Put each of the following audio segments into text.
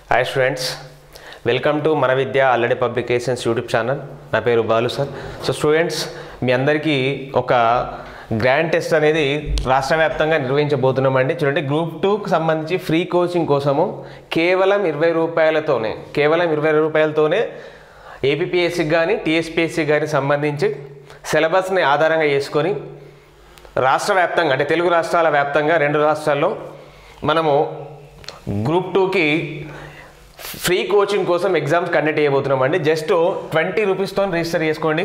hi students welcome to మన Vidya already publications YouTube channel నా పేరు బాలు సార్ సో స్టూడెంట్స్ మీ అందరికీ ఒక గ్రాండ్ టెస్ట్ అనేది రాష్ట్ర వ్యాప్తంగా నిర్వహించబోతున్నామండి చూడండి గ్రూప్ టూకి సంబంధించి ఫ్రీ కోచింగ్ కోసము కేవలం ఇరవై రూపాయలతోనే కేవలం ఇరవై రూపాయలతోనే ఏపీఎస్సికి కానీ టీఎస్పీఎస్సికి కానీ సంబంధించి సిలబస్ని ఆధారంగా చేసుకొని రాష్ట్ర వ్యాప్తంగా అంటే తెలుగు రాష్ట్రాల వ్యాప్తంగా రెండు రాష్ట్రాల్లో మనము గ్రూప్ టూకి ఫ్రీ కోచింగ్ కోసం ఎగ్జామ్స్ కండక్ట్ చేయబోతున్నామండి జస్ట్ ట్వంటీ రూపీస్తో రిజిస్టర్ చేసుకోండి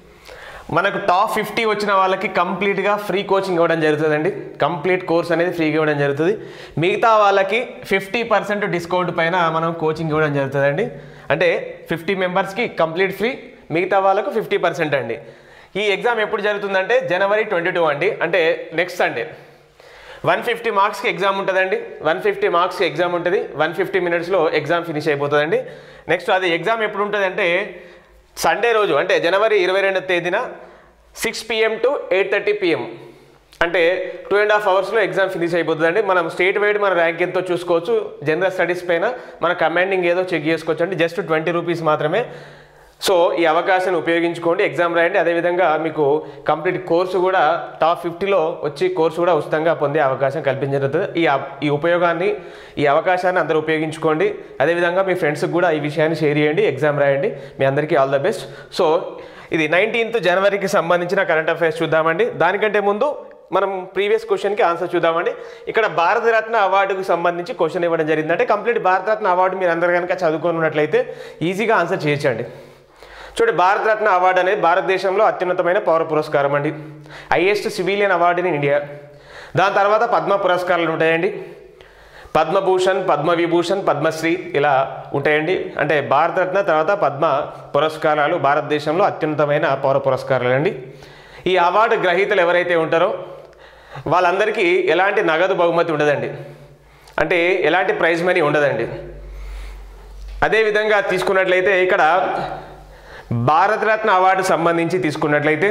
మనకు టాప్ ఫిఫ్టీ వచ్చిన వాళ్ళకి కంప్లీట్గా ఫ్రీ కోచింగ్ ఇవ్వడం జరుగుతుందండి కంప్లీట్ కోర్స్ అనేది ఫ్రీగా ఇవ్వడం జరుగుతుంది మిగతా వాళ్ళకి ఫిఫ్టీ పర్సెంట్ డిస్కౌంట్ పైన మనం కోచింగ్ ఇవ్వడం జరుగుతుందండి అంటే ఫిఫ్టీ మెంబర్స్కి కంప్లీట్ ఫ్రీ మిగతా వాళ్ళకు ఫిఫ్టీ పర్సెంట్ అండి ఈ ఎగ్జామ్ ఎప్పుడు జరుగుతుందంటే జనవరి ట్వంటీ టూ అండి అంటే నెక్స్ట్ సండే వన్ ఫిఫ్టీ మార్క్స్కి ఎగ్జామ్ ఉంటుందండి వన్ ఫిఫ్టీ మార్క్స్కి ఎగ్జామ్ ఉంటుంది వన్ ఫిఫ్టీ మినిట్స్లో ఎగ్జామ్ ఫినిష్ అయిపోతుందండి నెక్స్ట్ అది ఎగ్జామ్ ఎప్పుడు ఉంటుంది అంటే సండే రోజు అంటే జనవరి ఇరవై రెండవ తేదీన six PM to eight thirty PM అంటే టూ అండ్ హాఫ్ అవర్స్లో ఎగ్జామ్ ఫినిష్ అయిపోతుందండి మనం స్టేట్ వైడ్ మన ర్యాంక్ ఎంతో చూసుకోవచ్చు జనరల్ స్టడీస్ పైన మన కమాండింగ్ ఏదో చెక్ చేసుకోవచ్చు అండి జస్ట్ ట్వంటీ రూపీస్ మాత్రమే సో ఈ అవకాశాన్ని ఉపయోగించుకోండి ఎగ్జామ్ రాయండి అదేవిధంగా మీకు కంప్లీట్ కోర్సు కూడా టాప్ ఫిఫ్టీలో వచ్చి కోర్సు కూడా ఉచితంగా పొందే అవకాశం కల్పించబడుతుంది ఈ అవ- ఈ ఉపయోగాన్ని ఈ అవకాశాన్ని అందరూ ఉపయోగించుకోండి అదేవిధంగా మీ ఫ్రెండ్స్కి కూడా ఈ విషయాన్ని షేర్ చేయండి ఎగ్జామ్ రాయండి మీ అందరికీ ఆల్ ద బెస్ట్ సో ఇది నైన్టీన్త్ జనవరికి సంబంధించిన కరెంట్ అఫైర్స్ చూద్దామండి దానికంటే ముందు మనం ప్రీవియస్ క్వశ్చన్కి ఆన్సర్ చూద్దామండి ఇక్కడ భారతరత్న అవార్డుకు సంబంధించి క్వశ్చన్ ఇవ్వడం జరిగింది అంటే కంప్లీట్ భారతరత్న అవార్డు మీరు అందరు కనుక చదువుకొని ఉన్నట్లయితే ఈజీగా ఆన్సర్ చేయొచ్చండి చూడండి భారతరత్న అవార్డు అనేది భారతదేశంలో అత్యున్నతమైన పౌర పురస్కారం అండి highest civilian award in India దాని తర్వాత పద్మ పురస్కారాలు ఉంటాయండి పద్మభూషణ్ పద్మవిభూషణ్ పద్మశ్రీ ఇలా ఉంటాయండి అంటే భారతరత్న తర్వాత పద్మ పురస్కారాలు భారతదేశంలో అత్యున్నతమైన పౌర పురస్కారాలు అండి ఈ అవార్డు గ్రహీతలు ఎవరైతే ఉంటారో వాళ్ళందరికీ ఎలాంటి నగదు బహుమతి ఉండదండి అంటే ఎలాంటి ప్రైజ్ మనీ ఉండదండి అదేవిధంగా తీసుకున్నట్లయితే ఇక్కడ భారతరత్న అవార్డు సంబంధించి తీసుకున్నట్లయితే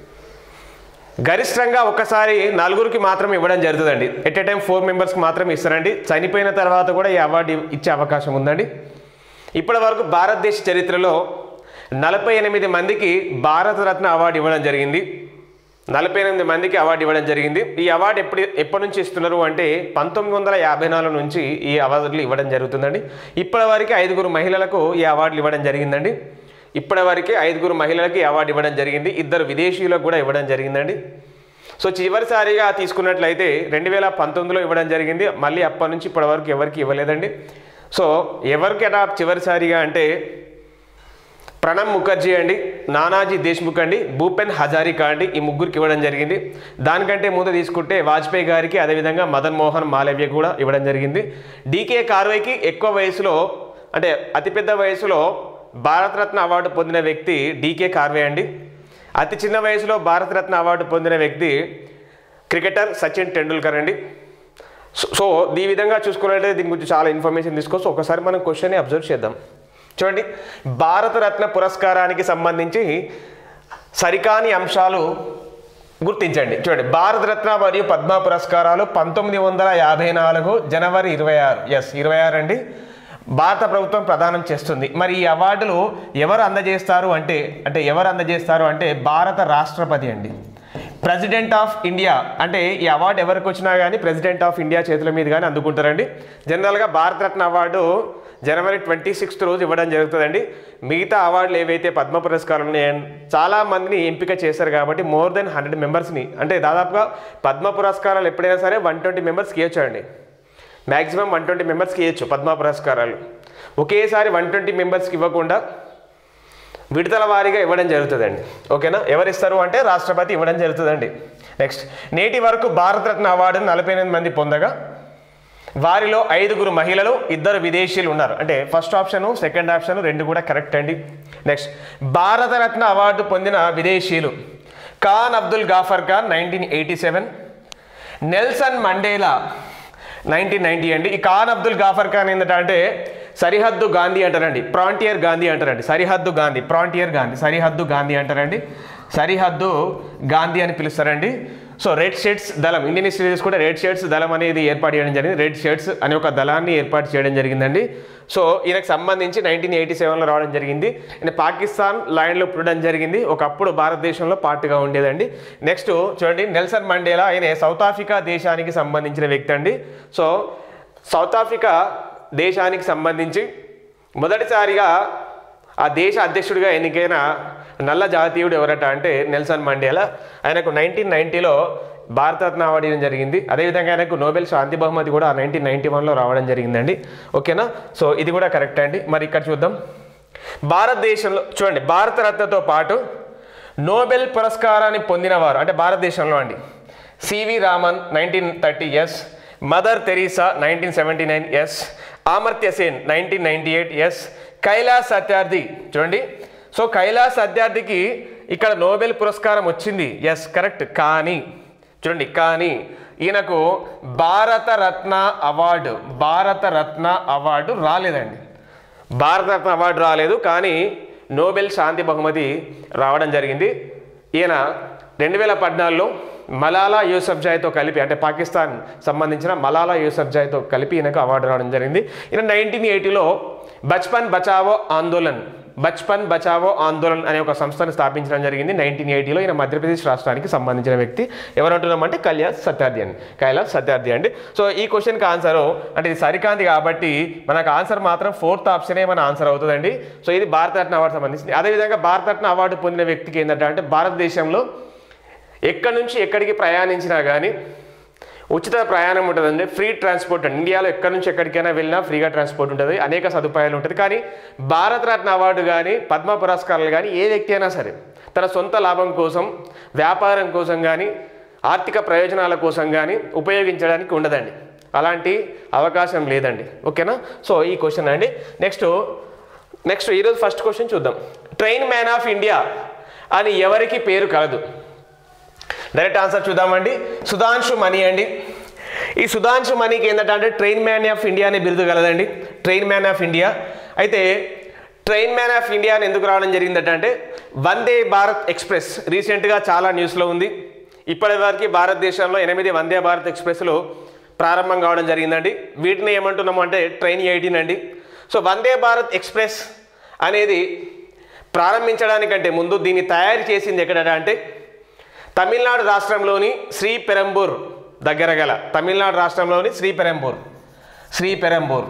గరిష్టంగా ఒక్కసారి నలుగురికి మాత్రం ఇవ్వడం జరుగుతుందండి ఎట్ ఎ టైం ఫోర్ మెంబర్స్కి మాత్రం ఇస్తారండి చనిపోయిన తర్వాత కూడా ఈ అవార్డు ఇచ్చే అవకాశం ఉందండి ఇప్పటి వరకు భారతదేశ చరిత్రలో నలభై ఎనిమిది మందికి భారతరత్న అవార్డు ఇవ్వడం జరిగింది నలభై ఎనిమిది మందికి అవార్డు ఇవ్వడం జరిగింది ఈ అవార్డు ఎప్పుడు ఎప్పటి నుంచి ఇస్తున్నారు అంటే పంతొమ్మిది వందల యాభై నాలుగు నుంచి ఈ అవార్డులు ఇవ్వడం జరుగుతుందండి ఇప్పటి వరకు ఐదుగురు మహిళలకు ఈ అవార్డులు ఇవ్వడం జరిగిందండి ఇప్పటి వరకు ఐదుగురు మహిళలకి ఈ అవార్డు ఇవ్వడం జరిగింది ఇద్దరు విదేశీయులకు కూడా ఇవ్వడం జరిగిందండి సో చివరిసారిగా తీసుకున్నట్లయితే రెండు వేల పంతొమ్మిదిలో ఇవ్వడం జరిగింది మళ్ళీ అప్పటి నుంచి ఇప్పటి వరకు ఎవరికి ఇవ్వలేదండి సో ఎవరికి అలా చివరిసారిగా అంటే ప్రణబ్ ముఖర్జీ అండి నానాజీ దేశ్ముఖ్ అండి భూపెన్ హజారికా అండి ఈ ముగ్గురికి ఇవ్వడం జరిగింది దానికంటే ముందు తీసుకుంటే వాజ్పేయి గారికి అదేవిధంగా మదన్ మోహన్ మాలవ్య కూడా ఇవ్వడం జరిగింది డీకే కార్వేకి ఎక్కువ వయసులో అంటే అతిపెద్ద వయసులో భారతరత్న అవార్డు పొందిన వ్యక్తి డీకే కార్వే అండి అతి చిన్న వయసులో భారతరత్న అవార్డు పొందిన వ్యక్తి క్రికెటర్ సచిన్ టెండూల్కర్ అండి సో- సో ఈ విధంగా చూసుకున్నట్లయితే దీని గురించి చాలా ఇన్ఫర్మేషన్ తీసుకోవచ్చు ఒకసారి మనం క్వశ్చన్ని అబ్జర్వ్ చేద్దాం చూడండి భారతరత్న పురస్కారానికి సంబంధించి సరికాని అంశాలు గుర్తించండి చూడండి భారతరత్న మరియు పద్మ పురస్కారాలు పంతొమ్మిది వందల యాభై నాలుగు జనవరి ఇరవై ఆరు ఎస్ ఇరవై ఆరు అండి భారత ప్రభుత్వం ప్రదానం చేస్తుంది మరి ఈ అవార్డులు ఎవరు అందజేస్తారు అంటే అంటే ఎవరు అందజేస్తారు అంటే భారత రాష్ట్రపతి అండి ప్రెసిడెంట్ ఆఫ్ ఇండియా అంటే ఈ అవార్డు ఎవరికి వచ్చినా కానీ ప్రెసిడెంట్ ఆఫ్ ఇండియా చేతుల మీద కానీ అందుకుంటారండి జనరల్గా భారతరత్న అవార్డు జనవరి ట్వంటీ సిక్స్త్ రోజు ఇవ్వడం జరుగుతుందండి మిగతా అవార్డులు ఏవైతే పద్మ పురస్కారాలు ఉన్నాయో చాలా మందిని ఎంపిక చేశారు కాబట్టి మోర్ దెన్ హండ్రెడ్ మెంబర్స్ని అంటే దాదాపుగా పద్మ పురస్కారాలు ఎప్పుడైనా సరే వన్ ట్వంటీ మెంబర్స్కి ఇవ్వచ్చు అండి మ్యాక్సిమం వన్ ట్వంటీ మెంబర్స్కి ఇవ్వచ్చు పద్మ పురస్కారాలు ఒకేసారి వన్ ట్వంటీ మెంబర్స్కి ఇవ్వకుండా విడతల వారీగా ఇవ్వడం జరుగుతుందండి ఓకేనా ఎవరు ఇస్తారు అంటే రాష్ట్రపతి ఇవ్వడం జరుగుతుందండి నెక్స్ట్ నేటి వరకు భారతరత్న అవార్డును నలభై ఎనిమిది మంది పొందగా వారిలో ఐదుగురు మహిళలు ఇద్దరు విదేశీయులు ఉన్నారు అంటే ఫస్ట్ ఆప్షన్ సెకండ్ ఆప్షన్ రెండు కూడా కరెక్ట్ అండి నెక్స్ట్ భారతరత్న అవార్డు పొందిన విదేశీయులు Khan Abdul Ghaffar Khan nineteen eighty seven Nelson Mandela nineteen ninety అండి ఈ ఖాన్ అబ్దుల్ గాఫర్ ఖాన్ ఏంటంటే సరిహద్దు గాంధీ అంటారండి ప్రాంటియర్ గాంధీ అంటారండి సరిహద్దు గాంధీ ప్రాంటియర్ గాంధీ సరిహద్దు గాంధీ అంటారండి సరిహద్దు గాంధీ అని పిలుస్తారండి సో రెడ్ షర్ట్స్ దళం ఇండియన్ హిస్టరీ కూడా రెడ్ షర్ట్స్ దళం అనేది ఏర్పాటు చేయడం జరిగింది రెడ్ షర్ట్స్ అనే ఒక దళాన్ని ఏర్పాటు చేయడం జరిగిందండి సో ఈయనకు సంబంధించి నైన్టీన్ ఎయిటీ సెవెన్లో రావడం జరిగింది ఈయన పాకిస్తాన్ లైన్లో పుట్టడం జరిగింది ఒకప్పుడు భారతదేశంలో పార్ట్గా ఉండేదండి నెక్స్ట్ చూడండి నెల్సన్ మండేలా ఆయన సౌత్ ఆఫ్రికా దేశానికి సంబంధించిన వ్యక్తి అండి సో సౌత్ ఆఫ్రికా దేశానికి సంబంధించి మొదటిసారిగా ఆ దేశ అధ్యక్షుడిగా ఎన్నికైన నల్ల జాతీయుడు ఎవరట అంటే నెల్సన్ మండేలా ఆయనకు నైన్టీన్ నైన్టీలో భారతరత్న అవార్డు ఇవ్వడం జరిగింది అదేవిధంగా ఆయనకు నోబెల్ శాంతి బహుమతి కూడా నైన్టీన్ నైన్టీ వన్లో రావడం జరిగిందండి ఓకేనా సో ఇది కూడా కరెక్ట్ అండి మరి ఇక్కడ చూద్దాం భారతదేశంలో చూడండి భారతరత్నతో పాటు నోబెల్ పురస్కారాన్ని పొందినవారు అంటే భారతదేశంలో అండి C V Raman nineteen thirty yes Mother Teresa nineteen seventy nine yes Amartya Sen nineteen ninety eight yes Kailash Satyarthi చూడండి సో కైలాస్ సత్యార్థికి ఇక్కడ నోబెల్ పురస్కారం వచ్చింది ఎస్ కరెక్ట్ కానీ చూడండి కానీ ఈయనకు భారతరత్న అవార్డు భారతరత్న అవార్డు రాలేదండి భారతరత్న అవార్డు రాలేదు కానీ నోబెల్ శాంతి బహుమతి రావడం జరిగింది ఈయన రెండు వేల పద్నాలుగులో మలాలా యూసఫ్జాయ్తో కలిపి అంటే పాకిస్తాన్ సంబంధించిన మలాలా యూసఫ్జాయ్తో కలిపి ఈయనకు అవార్డు రావడం జరిగింది ఈయన నైన్టీన్ ఎయిటీలో బచ్పన్ బచావో ఆందోళన్ బచ్పన్ బచావో ఆందోళన్ అనే ఒక సంస్థను స్థాపించడం జరిగింది నైన్టీన్ ఎయిటీలో ఈయన మధ్యప్రదేశ్ రాష్ట్రానికి సంబంధించిన వ్యక్తి ఎవరంటున్నామంటే కళ్యాణ్ సత్యార్థి అని కైలాస్ సత్యార్థి అండి సో ఈ క్వశ్చన్కి ఆన్సర్ అంటే ఇది సరికాంతి కాబట్టి మనకు ఆన్సర్ మాత్రం ఫోర్త్ ఆప్షనే మన ఆన్సర్ అవుతుందండి సో ఇది భారతరత్న అవార్డు సంబంధించింది అదేవిధంగా భారతరత్న అవార్డు పొందిన వ్యక్తికి ఏంటంటే అంటే భారతదేశంలో ఎక్కడి నుంచి ఎక్కడికి ప్రయాణించినా కానీ ఉచిత ప్రయాణం ఉంటుందండి ఫ్రీ ట్రాన్స్పోర్ట్ అండి ఇండియాలో ఎక్కడి నుంచి ఎక్కడికైనా వెళ్ళినా ఫ్రీగా ట్రాన్స్పోర్ట్ ఉంటుంది అనేక సదుపాయాలు ఉంటుంది కానీ భారతరత్న అవార్డు కానీ పద్మ పురస్కారాలు కానీ ఏ వ్యక్తి అయినా సరే తన సొంత లాభం కోసం వ్యాపారం కోసం కానీ ఆర్థిక ప్రయోజనాల కోసం కానీ ఉపయోగించడానికి ఉండదండి అలాంటి అవకాశం లేదండి ఓకేనా సో ఈ క్వశ్చన్ అండి నెక్స్ట్ నెక్స్ట్ ఈరోజు ఫస్ట్ క్వశ్చన్ చూద్దాం ట్రైన్ మ్యాన్ ఆఫ్ ఇండియా అని ఎవరికి పేరు కలదు డైరెక్ట్ ఆన్సర్ చూద్దామండి సుధాంశు మణి అండి ఈ సుధాంశు మణికి ఏంటంటే అంటే ట్రైన్ మ్యాన్ ఆఫ్ ఇండియా అనే బిరుదు కలదండి ట్రైన్ మ్యాన్ ఆఫ్ ఇండియా అయితే ట్రైన్ మ్యాన్ ఆఫ్ ఇండియా అని ఎందుకు రావడం జరిగిందంటే అంటే వందే భారత్ ఎక్స్ప్రెస్ రీసెంట్గా చాలా న్యూస్లో ఉంది ఇప్పటివరకు భారతదేశంలో ఎనిమిది వందే భారత్ ఎక్స్ప్రెస్లు ప్రారంభం కావడం జరిగిందండి వీటిని ఏమంటున్నాము అంటే ట్రైన్ ఎయిటీన్ అండి సో వందే భారత్ ఎక్స్ప్రెస్ అనేది ప్రారంభించడానికంటే ముందు దీన్ని తయారు చేసింది ఎక్కడ అంటే తమిళనాడు రాష్ట్రంలోని శ్రీపెరంబూర్ దగ్గర గల తమిళనాడు రాష్ట్రంలోని శ్రీపెరంబూర్ శ్రీపెరంబూర్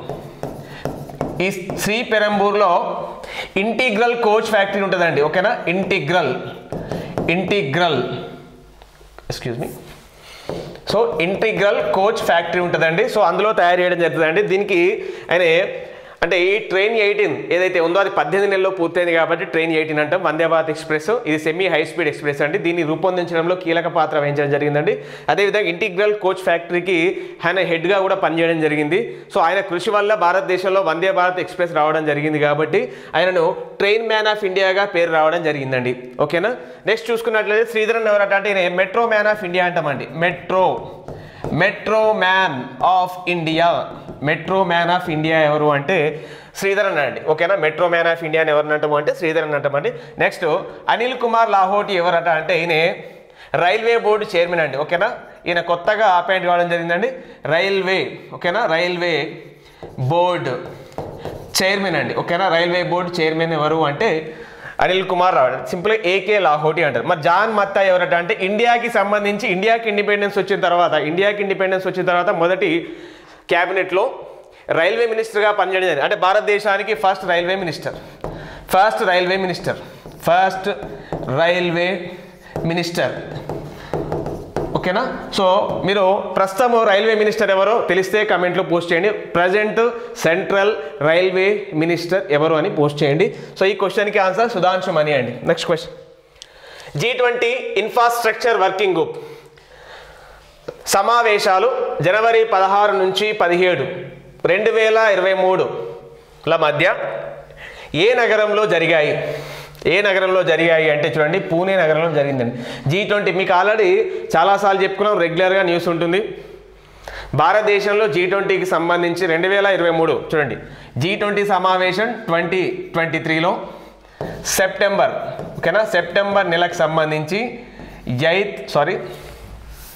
ఈ శ్రీపెరంబూర్లో ఇంటిగ్రల్ కోచ్ ఫ్యాక్టరీ ఉంటుందండి ఓకేనా integral integral excuse me so integral coach factory ఉంటుందండి సో అందులో తయారు చేయడం జరుగుతుందండి దీనికి ఆయన అంటే ఈ ట్రైన్ ఎయిటీన్ ఏదైతే ఉందో అది పద్దెనిమిది నెలల్లో పూర్తయింది కాబట్టి ట్రైన్ ఎయిటీన్ అంటాం వందే భారత్ ఎక్స్ప్రెస్ ఇది సెమీ హై స్పీడ్ ఎక్స్ప్రెస్ అండి దీన్ని రూపొందించడంలో కీలక పాత్ర వహించడం జరిగిందండి అదేవిధంగా ఇంటిగ్రల్ కోచ్ ఫ్యాక్టరీకి ఆయన హెడ్గా కూడా పనిచేయడం జరిగింది సో ఆయన కృషి వల్ల భారతదేశంలో వందే భారత్ ఎక్స్ప్రెస్ రావడం జరిగింది కాబట్టి ఆయనను ట్రైన్ మ్యాన్ ఆఫ్ ఇండియాగా పేరు రావడం జరిగిందండి ఓకేనా నెక్స్ట్ చూసుకున్నట్లయితే శ్రీధరన్ ఎవరట అంటే ఈయన మెట్రో మ్యాన్ ఆఫ్ ఇండియా అంటామండి metro metro man of India metro man of India ఎవరు అంటే శ్రీధరన్ అండి ఓకేనా మెట్రో మ్యాన్ ఆఫ్ ఇండియా అని ఎవరిని అంటాము అంటే శ్రీధరన్ అంటామండి నెక్స్ట్ అనిల్ కుమార్ లాహోటి ఎవరట అంటే ఈయన రైల్వే బోర్డు చైర్మన్ అండి ఓకేనా ఈయన కొత్తగా అపాయింట్ కావడం జరిగిందండి రైల్వే ఓకేనా రైల్వే బోర్డు చైర్మన్ అండి ఓకేనా రైల్వే బోర్డు చైర్మన్ ఎవరు అంటే అనిల్ కుమార్ రావు సింపుల్గా ఏకే లాహోటి అంటారు మరి జాన్ మత్తా ఎవరట అంటే ఇండియాకి సంబంధించి ఇండియాకి ఇండిపెండెన్స్ వచ్చిన తర్వాత ఇండియాకి ఇండిపెండెన్స్ వచ్చిన తర్వాత మొదటి క్యాబినెట్లో రైల్వే మినిస్టర్గా పనిచేయడం జరిగింది అంటే భారతదేశానికి first railway minister first railway minister first railway minister ఓకేనా సో మీరు ప్రస్తుతం రైల్వే మినిస్టర్ ఎవరో తెలిస్తే కమెంట్లో పోస్ట్ చేయండి ప్రజెంట్ సెంట్రల్ రైల్వే మినిస్టర్ ఎవరు అని పోస్ట్ చేయండి సో ఈ క్వశ్చన్కి ఆన్సర్ సుధాంశు మణి అండి next question G twenty infrastructure working group సమావేశాలు జనవరి పదహారు నుంచి పదిహేడు రెండు వేల ఇరవై మూడుల మధ్య ఏ నగరంలో జరిగాయి ఏ నగరంలో జరిగాయి అంటే చూడండి పూణే నగరంలో జరిగిందండి జీ ట్వంటీ మీకు ఆల్రెడీ చాలాసార్లు చెప్పుకున్నాం రెగ్యులర్గా న్యూస్ ఉంటుంది భారతదేశంలో జీ ట్వంటీకి సంబంధించి రెండు వేల ఇరవై మూడు చూడండి జీ ట్వంటీ సమావేశం ట్వంటీ ట్వంటీ త్రీలో సెప్టెంబర్ ఓకేనా సెప్టెంబర్ నెలకు సంబంధించి eighth sorry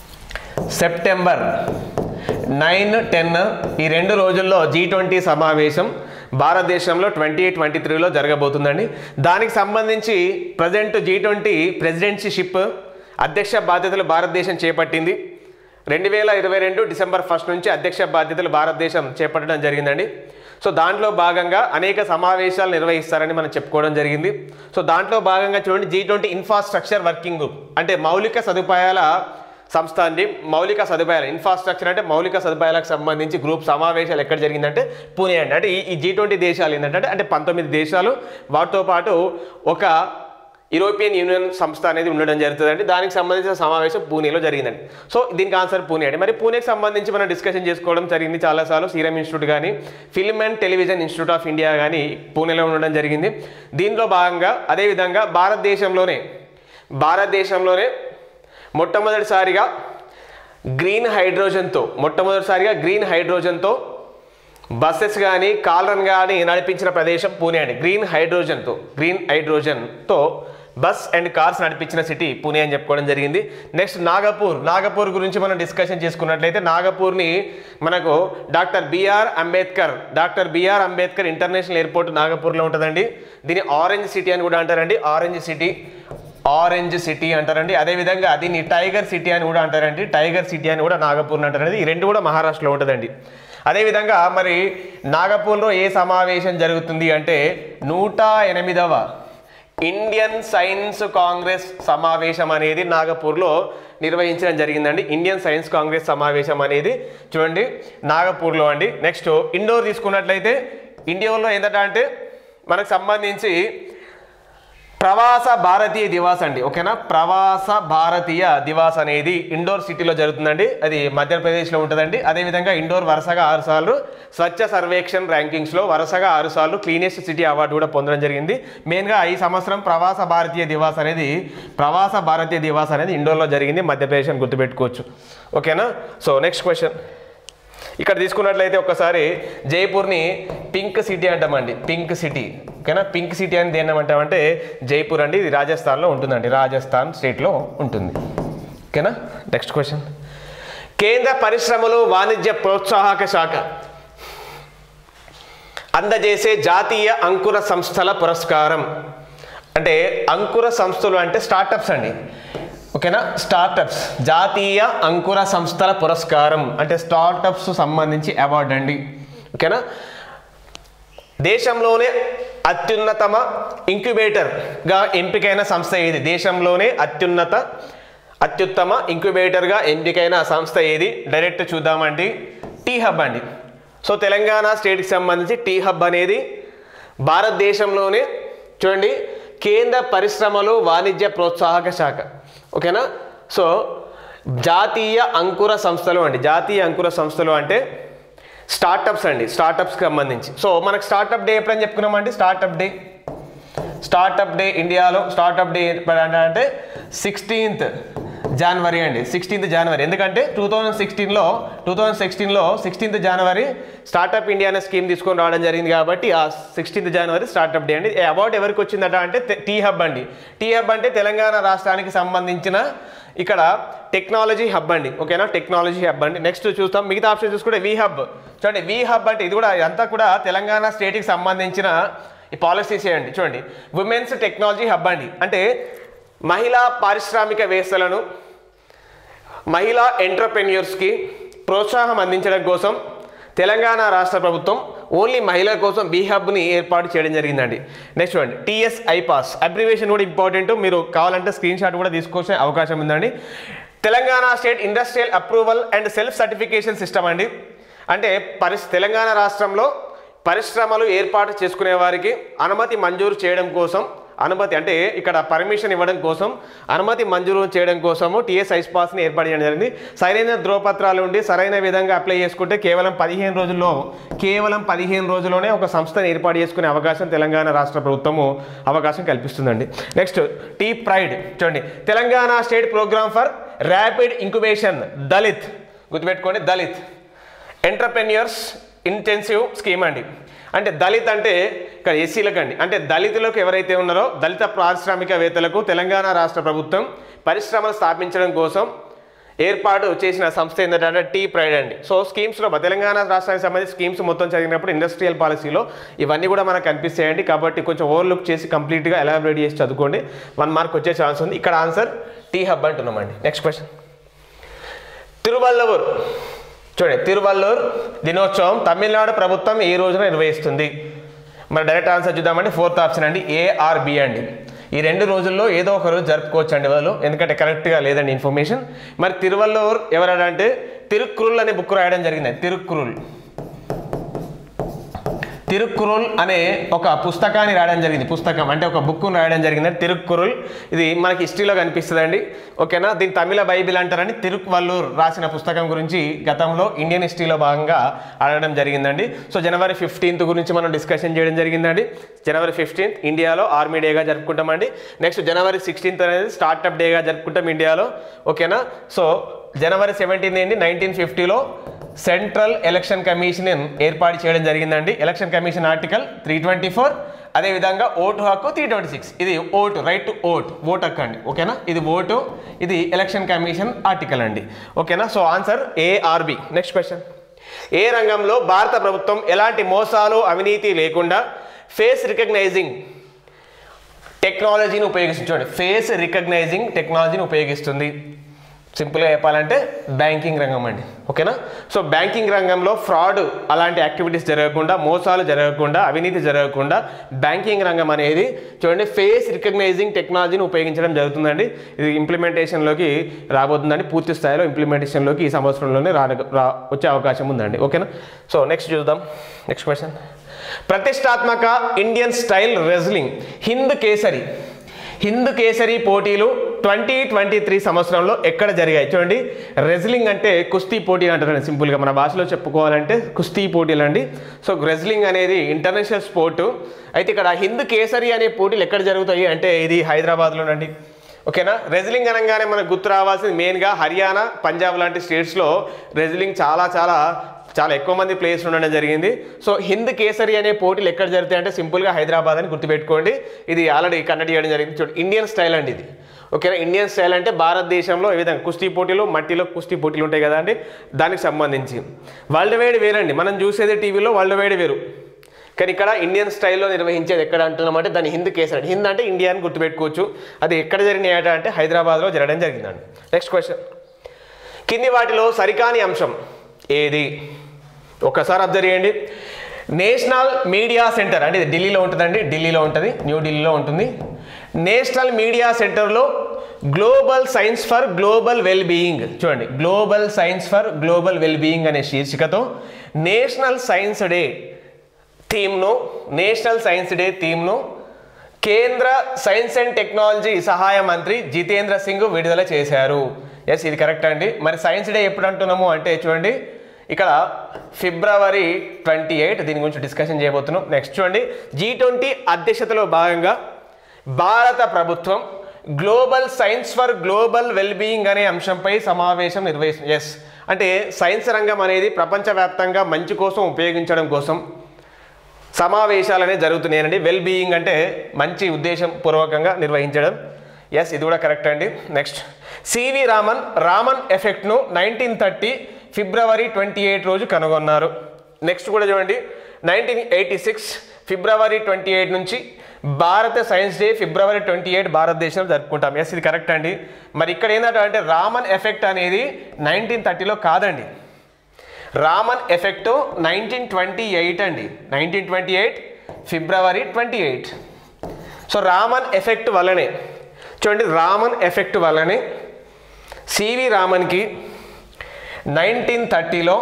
September nine ten ఈ రెండు రోజుల్లో జీ ట్వంటీ సమావేశం భారతదేశంలో ట్వంటీ ట్వంటీ త్రీలో జరగబోతుందండి దానికి సంబంధించి ప్రజెంట్ జీ ట్వంటీ ప్రెసిడెన్సీషిప్ అధ్యక్ష బాధ్యతలు భారతదేశం చేపట్టింది రెండు వేల ఇరవై రెండు డిసెంబర్ ఫస్ట్ నుంచి అధ్యక్ష బాధ్యతలు భారతదేశం చేపట్టడం జరిగిందండి సో దాంట్లో భాగంగా అనేక సమావేశాలు నిర్వహిస్తారని మనం చెప్పుకోవడం జరిగింది సో దాంట్లో భాగంగా చూడండి G twenty infrastructure working group అంటే మౌలిక సదుపాయాల సంస్థ అండి మౌలిక సదుపాయాలు ఇన్ఫ్రాస్ట్రక్చర్ అంటే మౌలిక సదుపాయాలకు సంబంధించి గ్రూప్ సమావేశాలు ఎక్కడ జరిగిందంటే పూణే అండి అంటే ఈ- ఈ జీ ట్వంటీ దేశాలు ఏంటంటే అంటే పంతొమ్మిది దేశాలు వాటితో పాటు ఒక యూరోపియన్ యూనియన్ సంస్థ అనేది ఉండడం జరుగుతుందండి దానికి సంబంధించిన సమావేశం పూణేలో జరిగిందండి సో దీనికి ఆన్సర్ పూణే అండి మరి పూణేకి సంబంధించి మనం డిస్కషన్ చేసుకోవడం జరిగింది చాలాసార్లు సీరం ఇన్స్టిట్యూట్ కానీ film and television institute of India కానీ పూణేలో ఉండడం జరిగింది దీంట్లో భాగంగా అదేవిధంగా భారతదేశంలోనే భారతదేశంలోనే మొట్టమొదటిసారిగా గ్రీన్ హైడ్రోజన్తో మొట్టమొదటిసారిగా గ్రీన్ హైడ్రోజన్తో బస్సెస్ కానీ కాలరన్ కానీ నడిపించిన ప్రదేశం పూణే అండి గ్రీన్ హైడ్రోజన్తో గ్రీన్ హైడ్రోజన్తో బస్ అండ్ కార్స్ నడిపించిన సిటీ పూణే అని చెప్పుకోవడం జరిగింది నెక్స్ట్ నాగపూర్ నాగపూర్ గురించి మనం డిస్కషన్ చేసుకున్నట్లయితే నాగపూర్ని మనకు doctor B R Ambedkar doctor B R Ambedkar international airport నాగపూర్లో ఉంటుందండి దీన్ని ఆరెంజ్ సిటీ అని కూడా అంటారండి ఆరెంజ్ సిటీ ఆరెంజ్ సిటీ అంటారండి అదేవిధంగా దీన్ని టైగర్ సిటీ అని కూడా అంటారండి టైగర్ సిటీ అని కూడా నాగపూర్ అంటారండి ఈ రెండు కూడా మహారాష్ట్రలో ఉంటుందండి అదేవిధంగా మరి నాగపూర్లో ఏ సమావేశం జరుగుతుంది అంటే నూట ఎనిమిదవ ఇండియన్ సైన్స్ కాంగ్రెస్ సమావేశం అనేది నాగపూర్లో నిర్వహించడం జరిగిందండి ఇండియన్ సైన్స్ కాంగ్రెస్ సమావేశం అనేది చూడండి నాగపూర్లో అండి నెక్స్ట్ ఇండోర్ తీసుకున్నట్లయితే ఇండియాలో ఏంటంటే అంటే మనకు సంబంధించి ప్రవాస భారతీయ దివాస్ అండి ఓకేనా ప్రవాస భారతీయ దివాస్ అనేది ఇండోర్ సిటీలో జరుగుతుందండి అది మధ్యప్రదేశ్లో ఉంటుందండి అదేవిధంగా ఇండోర్ వరుసగా ఆరు సార్లు స్వచ్ఛ సర్వేక్షణ్ ర్యాంకింగ్స్లో వరుసగా ఆరు సార్లు క్లీనెస్ట్ సిటీ అవార్డు కూడా పొందడం జరిగింది మెయిన్గా ఈ సంవత్సరం ప్రవాస భారతీయ దివాస్ అనేది ప్రవాస భారతీయ దివాస్ అనేది ఇండోర్లో జరిగింది మధ్యప్రదేశ్ అని గుర్తుపెట్టుకోవచ్చు ఓకేనా సో నెక్స్ట్ క్వశ్చన్ ఇక్కడ తీసుకున్నట్లయితే ఒకసారి జైపూర్ని పింక్ సిటీ అంటామండి పింక్ సిటీ ఓకేనా పింక్ సిటీ అని దేని ఏమంటామంటే జైపూర్ అండి ఇది రాజస్థాన్లో ఉంటుందండి రాజస్థాన్ స్టేట్లో ఉంటుంది ఓకేనా నెక్స్ట్ క్వశ్చన్ కేంద్ర పరిశ్రమలు వాణిజ్య ప్రోత్సాహక శాఖ అందజేసే జాతీయ అంకుర సంస్థల పురస్కారం అంటే అంకుర సంస్థలు అంటే స్టార్టప్స్ అండి ఓకేనా స్టార్టప్స్ జాతీయ అంకుర సంస్థల పురస్కారం అంటే స్టార్టప్స్ సంబంధించి అవార్డు అండి ఓకేనా దేశంలోనే అత్యున్నతమ ఇంక్యుబేటర్గా ఎంపికైన సంస్థ ఏది దేశంలోనే అత్యున్నత అత్యుత్తమ ఇంక్యుబేటర్గా ఎంపికైన సంస్థ ఏది డైరెక్ట్ చూద్దామండి టీ హబ్ అండి సో తెలంగాణ స్టేట్కి సంబంధించి టీ హబ్ అనేది భారతదేశంలోనే చూడండి కేంద్ర పరిశ్రమలు వాణిజ్య ప్రోత్సాహక శాఖ ఓకేనా సో జాతీయ అంకుర సంస్థలు అండి జాతీయ అంకుర సంస్థలు అంటే స్టార్టప్స్ అండి స్టార్టప్స్కి సంబంధించి సో మనకు స్టార్టప్ డే ఎప్పుడని చెప్పుకున్నామండి స్టార్టప్ డే స్టార్టప్ డే ఇండియాలో స్టార్టప్ డే ఎప్పుడు అంటే సిక్స్టీన్త్ జనవరి అండి సిక్స్టీన్త్ జనవరి ఎందుకంటే టూ థౌజండ్ సిక్స్టీన్లో టూ థౌజండ్ సిక్స్టీన్లో సిక్స్టీన్త్ జనవరి స్టార్టప్ ఇండియా అనే స్కీమ్ తీసుకొని రావడం జరిగింది కాబట్టి ఆ సిక్స్టీన్త్ జనవరి స్టార్టప్ డే అండి ఈ అవార్డు ఎవరికి వచ్చిందట అంటే టీ హబ్ అండి టీ హబ్ అంటే తెలంగాణ రాష్ట్రానికి సంబంధించిన ఇక్కడ టెక్నాలజీ హబ్ అండి ఓకేనా టెక్నాలజీ హబ్ అండి నెక్స్ట్ చూస్తాం మిగతా ఆప్షన్ చూసుకుంటే వి హబ్ చూడండి వి హబ్ అంటే ఇది కూడా అంతా కూడా తెలంగాణ స్టేట్కి సంబంధించిన ఈ పాలసీస్ చేయండి చూడండి ఉమెన్స్ టెక్నాలజీ హబ్ అండి అంటే మహిళా పారిశ్రామికవేత్తలను మహిళా ఎంటర్ప్రెన్యూర్స్కి ప్రోత్సాహం అందించడం కోసం తెలంగాణ రాష్ట్ర ప్రభుత్వం ఓన్లీ మహిళల కోసం బీ హబ్ని ఏర్పాటు చేయడం జరిగిందండి నెక్స్ట్ చూడండి టీఎస్ ఐపాస్ అబ్రివేషన్ కూడా ఇంపార్టెంట్ మీరు కావాలంటే స్క్రీన్ షాట్ కూడా తీసుకోవాల్సిన అవకాశం ఉందండి Telangana state industrial approval and self certification system అండి అంటే పరిస్ తెలంగాణ రాష్ట్రంలో పరిశ్రమలు ఏర్పాటు చేసుకునే వారికి అనుమతి మంజూరు చేయడం కోసం అనుమతి అంటే ఇక్కడ పర్మిషన్ ఇవ్వడం కోసం అనుమతి మంజూరు చేయడం కోసము టీఎస్ ఐస్పాస్ని ఏర్పాటు చేయడం జరిగింది సరైన ధ్రువపత్రాలు ఉండి సరైన విధంగా అప్లై చేసుకుంటే కేవలం పదిహేను రోజుల్లో కేవలం పదిహేను రోజుల్లోనే ఒక సంస్థను ఏర్పాటు చేసుకునే అవకాశం తెలంగాణ రాష్ట్ర ప్రభుత్వము అవకాశం కల్పిస్తుందండి నెక్స్ట్ టీ ప్రైడ్ చూడండి Telangana state programme for rapid incubation Dalit గుర్తుపెట్టుకోండి దళిత్ ఎంటర్ప్రెన్యూర్స్ ఇంటెన్సివ్ స్కీమ్ అండి అంటే దళిత్ అంటే ఇక్కడ ఎస్సీలకు అండి అంటే దళితులకు ఎవరైతే ఉన్నారో దళిత పారిశ్రామికవేత్తలకు తెలంగాణ రాష్ట్ర ప్రభుత్వం పరిశ్రమలు స్థాపించడం కోసం ఏర్పాటు చేసిన సంస్థ ఏంటంటే టీ ప్రైడ్ అండి సో స్కీమ్స్లో తెలంగాణ రాష్ట్రానికి సంబంధించి స్కీమ్స్ మొత్తం చదివినప్పుడు ఇండస్ట్రియల్ పాలసీలో ఇవన్నీ కూడా మనకు కనిపిస్తాయండి కాబట్టి కొంచెం ఓవర్లుక్ చేసి కంప్లీట్గా ఎలాబరేట్ చేసి చదువుకోండి వన్ మార్క్ వచ్చే ఛాన్స్ ఉంది ఇక్కడ ఆన్సర్ టీ హబ్ అంటున్నామండి నెక్స్ట్ క్వశ్చన్ తిరువల్లూర్ చూడండి తిరువల్లూర్ దినోత్సవం తమిళనాడు ప్రభుత్వం ఏ రోజున నిర్వహిస్తుంది మరి డైరెక్ట్ ఆన్సర్ చూద్దామండి ఫోర్త్ ఆప్షన్ అండి ఏఆర్బి అండి ఈ రెండు రోజుల్లో ఏదో ఒక రోజు జరుపుకోవచ్చు అండి వాళ్ళు ఎందుకంటే కరెక్ట్గా లేదండి ఇన్ఫర్మేషన్ మరి తిరువల్లూర్ ఎవరంటే తిరుక్కురుల్ అనే బుక్ రాయడం జరిగింది తిరుక్కురుల్ తిరుక్కురుల్ అనే ఒక పుస్తకాన్ని రాయడం జరిగింది పుస్తకం అంటే ఒక బుక్ రాయడం జరిగింది తిరుక్కురుల్ ఇది మనకి హిస్టరీలో కనిపిస్తుందండి ఓకేనా దీని తమిళ బైబిల్ అంటారని తిరుక్కువల్లూర్ రాసిన పుస్తకం గురించి గతంలో ఇండియన్ హిస్టరీలో భాగంగా అడగడం జరిగిందండి సో జనవరి ఫిఫ్టీన్త్ గురించి మనం డిస్కషన్ చేయడం జరిగిందండి జనవరి ఫిఫ్టీన్త్ ఇండియాలో ఆర్మీ డేగా జరుపుకుంటామండి నెక్స్ట్ జనవరి సిక్స్టీన్త్ అనేది స్టార్టప్ డేగా జరుపుకుంటాం ఇండియాలో ఓకేనా సో జనవరి సెవెంటీన్ ఏంటి నైన్టీన్ ఫిఫ్టీలో సెంట్రల్ ఎలక్షన్ కమిషన్ ఏర్పాటు చేయడం జరిగిందండి election commission article three twenty four అదేవిధంగా ఓటు హక్కు త్రీ ట్వంటీ సిక్స్ ఇది ఓటు రైట్ టు ఓట్ ఓట్ హక్కు అండి ఓకేనా ఇది ఓటు ఇది ఎలక్షన్ కమిషన్ ఆర్టికల్ అండి ఓకేనా so answer A R B next question ఏ రంగంలో భారత ప్రభుత్వం ఎలాంటి మోసాలు అవినీతి లేకుండా ఫేస్ రికగ్నైజింగ్ టెక్నాలజీని ఉపయోగిస్తుంది ఫేస్ రికగ్నైజింగ్ టెక్నాలజీని ఉపయోగిస్తుంది సింపుల్గా చెప్పాలంటే బ్యాంకింగ్ రంగం అండి ఓకేనా సో బ్యాంకింగ్ రంగంలో ఫ్రాడ్ అలాంటి యాక్టివిటీస్ జరగకుండా మోసాలు జరగకుండా అవినీతి జరగకుండా బ్యాంకింగ్ రంగం అనేది చూడండి ఫేస్ రికగ్నైజింగ్ టెక్నాలజీని ఉపయోగించడం జరుగుతుందండి ఇది ఇంప్లిమెంటేషన్లోకి రాబోతుందండి పూర్తి స్థాయిలో ఇంప్లిమెంటేషన్లోకి ఈ సంవత్సరంలోనే రా రా వచ్చే అవకాశం ఉందండి ఓకేనా సో నెక్స్ట్ చూద్దాం నెక్స్ట్ క్వశ్చన్ ప్రతిష్టాత్మక Indian style wrestling Hind Kesari Hind Kesari పోటీలు ట్వంటీ ట్వంటీ త్రీ సంవత్సరంలో ఎక్కడ జరిగాయి చూడండి రెజ్లింగ్ అంటే కుస్తీ పోటీలు అంటారండి సింపుల్గా మన భాషలో చెప్పుకోవాలంటే కుస్తీ పోటీలు అండి సో రెజ్లింగ్ అనేది ఇంటర్నేషనల్ స్పోర్టు అయితే ఇక్కడ హింద్ కేసరి అనే పోటీలు ఎక్కడ జరుగుతాయి అంటే ఇది హైదరాబాద్లోనండి ఓకేనా రెజ్లింగ్ అనగానే మనకు గుర్తు రావాల్సింది మెయిన్గా హర్యానా పంజాబ్ లాంటి స్టేట్స్లో రెజ్లింగ్ చాలా చాలా చాలా ఎక్కువ మంది ప్లేయర్స్ ఉండడం జరిగింది సో హింద్ కేసరి అనే పోటీలు ఎక్కడ జరుగుతాయి అంటే సింపుల్గా హైదరాబాద్ అని గుర్తుపెట్టుకోండి ఇది ఆల్రెడీ కండక్ట్ చేయడం జరిగింది చూడండి ఇండియన్ స్టైల్ అండి ఇది ఓకేనా ఇండియన్ స్టైల్ అంటే భారతదేశంలో ఏ విధంగా కుస్తీ పోటీలు మట్టిలో కుస్తీ పోటీలు ఉంటాయి కదా అండి దానికి సంబంధించి వరల్డ్ వైడ్ వేరండి మనం చూసేది టీవీలో వరల్డ్ వైడ్ వేరు కానీ ఇక్కడ ఇండియన్ స్టైల్లో నిర్వహించేది ఎక్కడ అంటున్నామంటే దాన్ని హింద్ కేసరి హింద్ అంటే ఇండియా అని గుర్తుపెట్టుకోవచ్చు అది ఎక్కడ జరిగిన ఏట అంటే హైదరాబాద్లో జరగడం జరిగిందండి నెక్స్ట్ క్వశ్చన్ కింది వాటిలో సరికాని అంశం ఏది ఒక్కసారి అబ్జర్వ్ చేయండి నేషనల్ మీడియా సెంటర్ అంటే ఇది ఢిల్లీలో ఉంటుందండి ఢిల్లీలో ఉంటుంది న్యూఢిల్లీలో ఉంటుంది నేషనల్ మీడియా సెంటర్లో global science for global well being చూడండి global science for global well being అనే శీర్షికతో నేషనల్ సైన్స్ డే థీమ్ను నేషనల్ సైన్స్ డే థీమ్ను కేంద్ర సైన్స్ అండ్ టెక్నాలజీ సహాయ మంత్రి జితేంద్ర సింగ్ విడుదల చేశారు ఎస్ ఇది కరెక్ట్ అండి మరి సైన్స్ డే ఎప్పుడు అంటున్నాము అంటే చూడండి ఇక్కడ ఫిబ్రవరి ట్వంటీ ఎయిట్ దీని గురించి డిస్కషన్ చేయబోతున్నాం నెక్స్ట్ చూడండి జీ ట్వంటీ అధ్యక్షతలో భాగంగా భారత ప్రభుత్వం global science for global well being అనే అంశంపై సమావేశం నిర్వహిస్తుంది ఎస్ అంటే సైన్స్ రంగం అనేది ప్రపంచవ్యాప్తంగా మంచి కోసం ఉపయోగించడం కోసం సమావేశాలు అనేవి జరుగుతున్నాయండి వెల్ బీయింగ్ అంటే మంచి ఉద్దేశం పూర్వకంగా నిర్వహించడం ఎస్ ఇది కూడా కరెక్ట్ అండి నెక్స్ట్ సివి రామన్ రామన్ ఎఫెక్ట్ను నైన్టీన్ థర్టీ ఫిబ్రవరి ట్వంటీ ఎయిట్ రోజు కనుగొన్నారు నెక్స్ట్ కూడా చూడండి నైన్టీన్ ఎయిటీ సిక్స్ ఫిబ్రవరి ట్వంటీ ఎయిట్ నుంచి భారత సైన్స్ డే ఫిబ్రవరి ట్వంటీ ఎయిట్ భారతదేశంలో జరుపుకుంటాం ఎస్ ఇది కరెక్ట్ అండి మరి ఇక్కడ ఏంటంటే అంటే రామన్ ఎఫెక్ట్ అనేది నైన్టీన్ థర్టీలో కాదండి Raman effect nineteen twenty eight అండి నైన్టీన్ ట్వంటీ ఎయిట్ ఫిబ్రవరి twenty eight so Raman effect వల్లనే చూడండి రామన్ ఎఫెక్ట్ వల్లనే సివి రామన్కి నైన్టీన్ థర్టీలో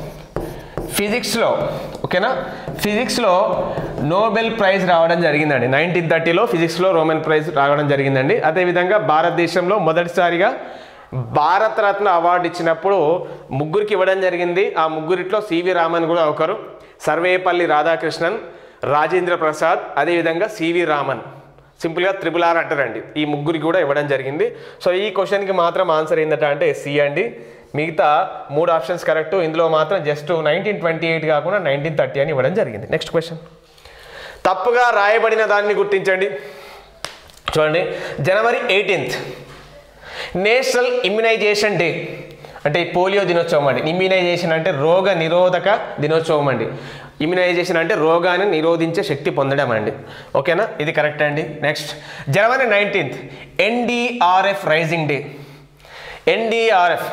ఫిజిక్స్లో ఓకేనా ఫిజిక్స్లో నోబెల్ ప్రైజ్ రావడం జరిగిందండి నైన్టీన్ థర్టీలో ఫిజిక్స్లో రోమన్ ప్రైజ్ రావడం జరిగిందండి అదేవిధంగా భారతదేశంలో మొదటిసారిగా భారతరత్న అవార్డు ఇచ్చినప్పుడు ముగ్గురికి ఇవ్వడం జరిగింది ఆ ముగ్గురిట్లో సివి రామన్ కూడా ఒకరు సర్వేపల్లి రాధాకృష్ణన్ రాజేంద్ర ప్రసాద్ అదేవిధంగా సివి రామన్ సింపుల్గా త్రిపుల్ ఆర్ అంటారండి ఈ ముగ్గురికి కూడా ఇవ్వడం జరిగింది సో ఈ క్వశ్చన్కి మాత్రం ఆన్సర్ ఏంటంటే అంటే సి అండి మిగతా మూడు ఆప్షన్స్ కరెక్ట్ ఇందులో మాత్రం జస్ట్ నైన్టీన్ ట్వంటీ ఎయిట్ కాకుండా నైన్టీన్ థర్టీ అని ఇవ్వడం జరిగింది నెక్స్ట్ క్వశ్చన్ తప్పుగా రాయబడిన దాన్ని గుర్తించండి చూడండి జనవరి ఎయిటీన్త్ నేషనల్ ఇమ్యునైజేషన్ డే అంటే ఈ పోలియో దినోత్సవం అండి ఇమ్యునైజేషన్ అంటే రోగ నిరోధక దినోత్సవం అండి ఇమ్యునైజేషన్ అంటే రోగాన్ని నిరోధించే శక్తి పొందడం అండి ఓకేనా ఇది కరెక్ట్ అండి నెక్స్ట్ జనవరి nineteenth NDRF raising day NDRF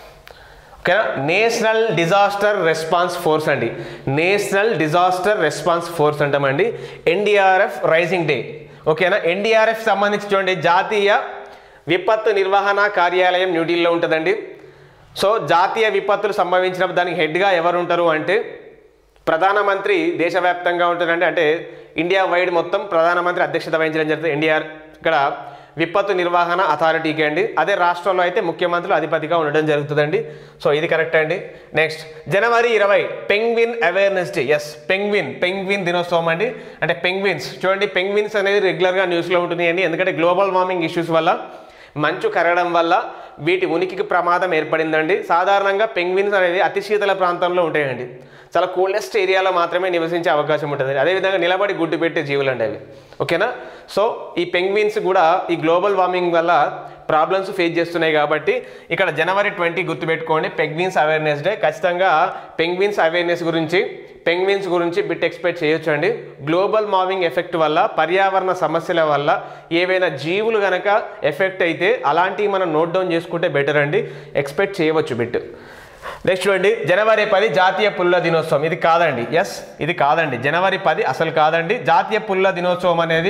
ఓకేనా నేషనల్ డిజాస్టర్ రెస్పాన్స్ ఫోర్స్ అండి నేషనల్ డిజాస్టర్ రెస్పాన్స్ ఫోర్స్ అంటామండి ఎన్డీఆర్ఎఫ్ రైజింగ్ డే ఓకేనా ఎన్డీఆర్ఎఫ్ సంబంధించి చూడండి జాతీయ విపత్తు నిర్వహణ కార్యాలయం న్యూఢిల్లీలో ఉంటుందండి సో జాతీయ విపత్తులు సంభవించినప్పుడు దానికి హెడ్గా ఎవరు ఉంటారు అంటే ప్రధానమంత్రి దేశవ్యాప్తంగా ఉంటుందండి అంటే ఇండియా వైడ్ మొత్తం ప్రధానమంత్రి అధ్యక్షత వహించడం జరుగుతుంది ఎన్డీఆర్ ఇక్కడ విపత్తు నిర్వహణ అథారిటీకి అండి అదే రాష్ట్రంలో అయితే ముఖ్యమంత్రులు అధిపతిగా ఉండడం జరుగుతుందండి సో ఇది కరెక్ట్ అండి నెక్స్ట్ జనవరి ఇరవై penguin awareness day yes penguin penguin దినోత్సవం అండి అంటే పెంగ్విన్స్ చూడండి పెంగ్విన్స్ అనేది రెగ్యులర్గా న్యూస్లో ఉంటున్నాయండి ఎందుకంటే గ్లోబల్ వార్మింగ్ ఇష్యూస్ వల్ల మంచు కరగడం వల్ల వీటి ఉనికికి ప్రమాదం ఏర్పడిందండి సాధారణంగా పెంగ్విన్స్ అనేది అతి శీతల ప్రాంతంలో ఉంటాయండి చాలా కూలెస్ట్ ఏరియాలో మాత్రమే నివసించే అవకాశం ఉంటుంది అదేవిధంగా నిలబడి గుడ్డు పెట్టే జీవులు అండి అవి ఓకేనా సో ఈ పెంగ్విన్స్ కూడా ఈ గ్లోబల్ వార్మింగ్ వల్ల ప్రాబ్లమ్స్ ఫేస్ చేస్తున్నాయి కాబట్టి ఇక్కడ జనవరి ట్వంటీ గుర్తుపెట్టుకోండి పెంగ్విన్స్ అవేర్నెస్ డే ఖచ్చితంగా పెంగ్విన్స్ అవేర్నెస్ గురించి పెంగ్విన్స్ గురించి బిట్ ఎక్స్పెక్ట్ చేయొచ్చు అండి గ్లోబల్ వార్మింగ్ ఎఫెక్ట్ వల్ల పర్యావరణ సమస్యల వల్ల ఏవైనా జీవులు గనక ఎఫెక్ట్ అయితే అలాంటివి మనం నోట్ డౌన్ చేసుకుంటే బెటర్ అండి ఎక్స్పెక్ట్ చేయవచ్చు బిట్ నెక్స్ట్ చూడండి జనవరి పది జాతీయ పుల్ల దినోత్సవం ఇది కాదండి ఎస్ ఇది కాదండి జనవరి పది అసలు కాదండి జాతీయ పుల్ల దినోత్సవం అనేది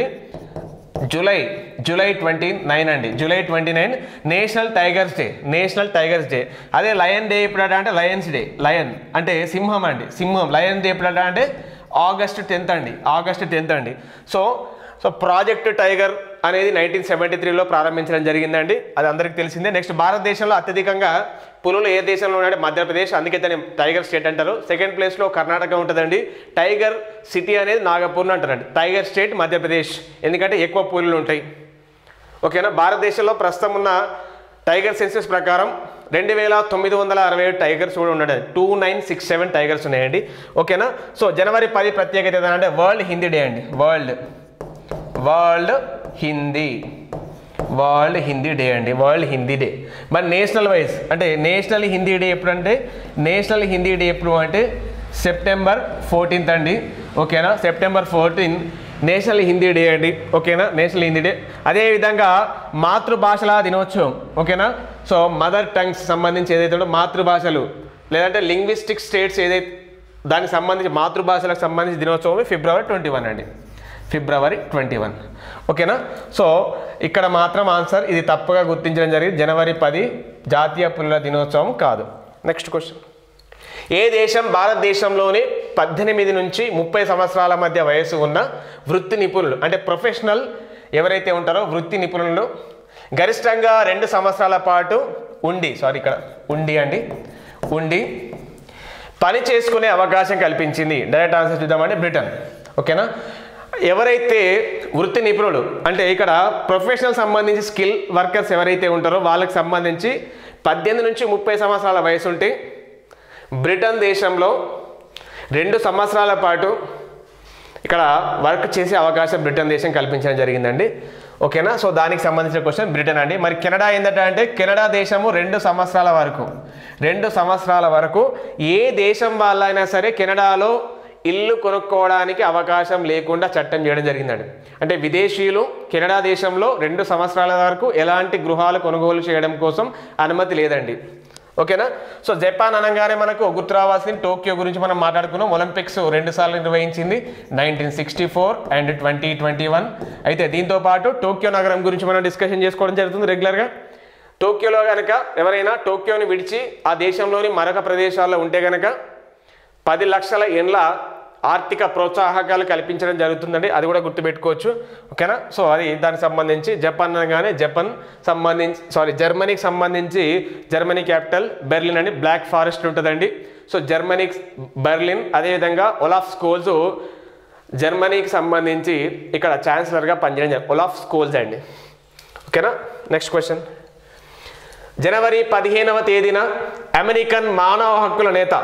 జూలై జూలై ట్వంటీ నైన్ అండి July twenty nine national tigers day national tigers day అదే లయన్ డే ఎప్పుడట అంటే లయన్స్ డే లయన్ అంటే సింహం అండి సింహం లయన్ డే ఎప్పుడట అంటే ఆగస్ట్ టెన్త్ అండి ఆగస్ట్ టెన్త్ అండి సో సో ప్రాజెక్ట్ టైగర్ అనేది నైన్టీన్ సెవెంటీ త్రీలో ప్రారంభించడం జరిగిందండి అది అందరికీ తెలిసిందే నెక్స్ట్ భారతదేశంలో అత్యధికంగా పులులు ఏ దేశంలో ఉన్నాయంటే మధ్యప్రదేశ్ అందుకే దాన్ని టైగర్ స్టేట్ అంటారు సెకండ్ ప్లేస్లో కర్ణాటక ఉంటుందండి టైగర్ సిటీ అనేది నాగపూర్ అంటారండి టైగర్ స్టేట్ మధ్యప్రదేశ్ ఎందుకంటే ఎక్కువ పులులు ఉంటాయి ఓకేనా భారతదేశంలో ప్రస్తుతం ఉన్న టైగర్ సెన్సెస్ ప్రకారం రెండు వేల తొమ్మిది వందల అరవై ఏడు టైగర్స్ కూడా ఉన్నాయి two nine six seven tigers ఉన్నాయండి ఓకేనా సో జనవరి పది ప్రత్యేకత ఏంటంటే వరల్డ్ హిందీ డే అండి world world Hindi world Hindi day అండి వరల్డ్ హిందీ డే మరి నేషనల్ వైజ్ అంటే నేషనల్ హిందీ డే ఎప్పుడు అంటే నేషనల్ హిందీ డే ఎప్పుడు అంటే సెప్టెంబర్ ఫోర్టీన్త్ అండి ఓకేనా September fourteen national Hindi day అండి ఓకేనా నేషనల్ హిందీ డే అదేవిధంగా మాతృభాషల దినోత్సవం ఓకేనా సో మదర్ టంగ్స్ సంబంధించి ఏదైతే ఉందో మాతృభాషలు లేదంటే లింగ్విస్టిక్ స్టేట్స్ ఏదైతే దానికి సంబంధించి మాతృభాషలకు సంబంధించి దినోత్సవం ఫిబ్రవరి ట్వంటీ వన్ అండి ఫిబ్రవరి ట్వంటీ వన్ ఓకేనా సో ఇక్కడ మాత్రం ఆన్సర్ ఇది తప్పుగా గుర్తించడం జరిగింది జనవరి పది జాతీయ పుల్ల దినోత్సవం కాదు నెక్స్ట్ క్వశ్చన్ ఏ దేశం భారతదేశంలోని పద్దెనిమిది నుంచి ముప్పై సంవత్సరాల మధ్య వయసు ఉన్న వృత్తి నిపుణులు అంటే ప్రొఫెషనల్ ఎవరైతే ఉంటారో వృత్తి నిపుణులు గరిష్టంగా రెండు సంవత్సరాల పాటు ఉండి సారీ ఇక్కడ ఉండి అండి ఉండి పని చేసుకునే అవకాశం కల్పించింది డైరెక్ట్ ఆన్సర్ చూద్దామండి బ్రిటన్ ఓకేనా ఎవరైతే వృత్తి నిపుణులు అంటే ఇక్కడ ప్రొఫెషనల్ సంబంధించి స్కిల్ వర్కర్స్ ఎవరైతే ఉంటారో వాళ్ళకి సంబంధించి పద్దెనిమిది నుంచి ముప్పై సంవత్సరాల వయసు ఉంటే బ్రిటన్ దేశంలో రెండు సంవత్సరాల పాటు ఇక్కడ వర్క్ చేసే అవకాశం బ్రిటన్ దేశం కల్పించడం జరిగిందండి ఓకేనా సో దానికి సంబంధించిన క్వశ్చన్ బ్రిటన్ అండి మరి కెనడా ఏంటంటే అంటే కెనడా దేశము రెండు సంవత్సరాల వరకు రెండు సంవత్సరాల వరకు ఏ దేశం వాళ్ళైనా సరే కెనడాలో ఇల్లు కొనుక్కోవడానికి అవకాశం లేకుండా చట్టం చేయడం జరిగిందండి అంటే విదేశీయులు కెనడా దేశంలో రెండు సంవత్సరాల వరకు ఎలాంటి గృహాలు కొనుగోలు చేయడం కోసం అనుమతి లేదండి ఓకేనా సో జపాన్ అనగానే మనకు గుర్తు రావాల్సింది టోక్యో గురించి మనం మాట్లాడుకున్నాం ఒలింపిక్స్ రెండు సార్లు నిర్వహించింది nineteen sixty four and twenty twenty one అయితే దీంతో పాటు టోక్యో నగరం గురించి మనం డిస్కషన్ చేసుకోవడం జరుగుతుంది రెగ్యులర్గా టోక్యోలో కనుక ఎవరైనా టోక్యోని విడిచి ఆ దేశంలోని మరొక ప్రదేశాల్లో ఉంటే కనుక పది లక్షల ఎండ్ల ఆర్థిక ప్రోత్సాహకాలు కల్పించడం జరుగుతుందండి అది కూడా గుర్తుపెట్టుకోవచ్చు ఓకేనా సో అది దానికి సంబంధించి జపాన్ అనగానే జపాన్ సంబంధించి సారీ జర్మనీకి సంబంధించి జర్మనీ క్యాపిటల్ బెర్లిన్ అని బ్లాక్ ఫారెస్ట్ ఉంటుందండి సో జర్మనీ బెర్లిన్ అదేవిధంగా ఒలాఫ్ స్కోల్స్ జర్మనీకి సంబంధించి ఇక్కడ ఛాన్సలర్గా పనిచేయడం జరుగుతుంది ఒలాఫ్ స్కోల్స్ అండి ఓకేనా నెక్స్ట్ క్వశ్చన్ జనవరి పదిహేనవ తేదీన అమెరికన్ మానవ హక్కుల నేత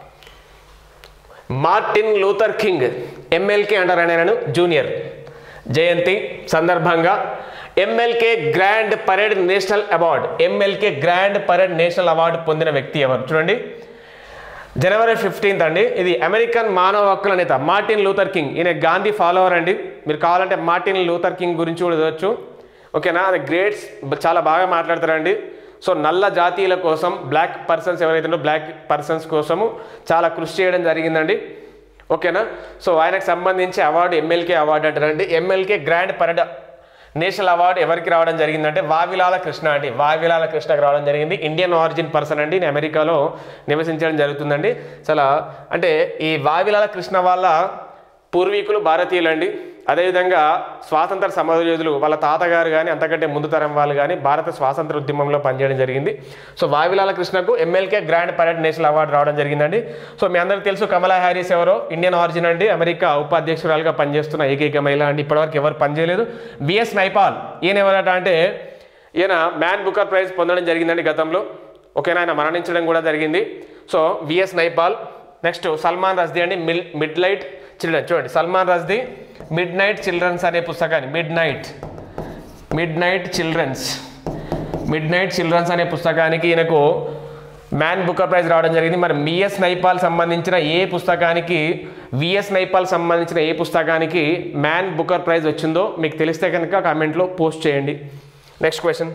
మార్టిన్ లూథర్ కింగ్ ఎంఎల్కే అంటారు ఆయన జూనియర్ జయంతి సందర్భంగా MLK grand parade national award MLK grand parade national award పొందిన వ్యక్తి ఎవరు చూడండి జనవరి ఫిఫ్టీన్త్ అండి ఇది అమెరికన్ మానవ హక్కుల నేత మార్టిన్ లూథర్ కింగ్ ఈయన గాంధీ ఫాలోవర్ అండి మీరు కావాలంటే మార్టిన్ లూథర్ కింగ్ గురించి కూడా చదవచ్చు ఓకేనా అది గ్రేట్స్ చాలా బాగా మాట్లాడతారండి సో నల్ల జాతీయుల కోసం బ్లాక్ పర్సన్స్ ఎవరైతే ఉన్నారో బ్లాక్ పర్సన్స్ కోసము చాలా కృషి చేయడం జరిగిందండి ఓకేనా సో ఆయనకు సంబంధించి అవార్డు ఎమ్మెల్కే అవార్డు అంటారండి MLK grand parade national award ఎవరికి రావడం జరిగిందంటే వావిలాల కృష్ణ అండి వావిలాల కృష్ణకి రావడం జరిగింది ఇండియన్ ఆరిజిన్ పర్సన్ అండి ఈయన అమెరికాలో నివసించడం జరుగుతుందండి చాలా అంటే ఈ వావిలాల కృష్ణ వాళ్ళ పూర్వీకులు భారతీయులండి అదేవిధంగా స్వాతంత్ర సమరయోధులు వాళ్ళ తాతగారు కానీ అంతకంటే ముందు తరం వాళ్ళు కానీ భారత స్వాతంత్ర ఉద్యమంలో పనిచేయడం జరిగింది సో వావిలాల కృష్ణకు MLK grand parade national award రావడం జరిగిందండి సో మీ అందరికీ తెలుసు కమలా హ్యారిస్ ఎవరో ఇండియన్ ఆరిజిన్ అండి అమెరికా ఉపాధ్యక్షురాలుగా పనిచేస్తున్న ఏకైక మహిళ అండి ఇప్పటివరకు ఎవరు పనిచేయలేదు బిఎస్ నైపాల్ ఈయన ఎవరట అంటే ఈయన మ్యాన్ బుకర్ ప్రైజ్ పొందడం జరిగిందండి గతంలో ఓకేనా ఆయన మరణించడం కూడా జరిగింది so V S Naipaul next Salman Rushdie అండి మిడ్ మిడ్ లైట్ చిల్డ్రన్ చూడండి Salman Rushdie midnight children's అనే పుస్తకాన్ని midnight midnight children's midnight children's అనే పుస్తకానికి ఈయనకు మ్యాన్ బుకర్ ప్రైజ్ రావడం జరిగింది మరి విఎస్ నైపాల్ సంబంధించిన ఏ పుస్తకానికి విఎస్ నైపాల్ సంబంధించిన ఏ పుస్తకానికి మ్యాన్ బుకర్ ప్రైజ్ వచ్చిందో మీకు తెలిస్తే కనుక కామెంట్లో పోస్ట్ చేయండి నెక్స్ట్ క్వశ్చన్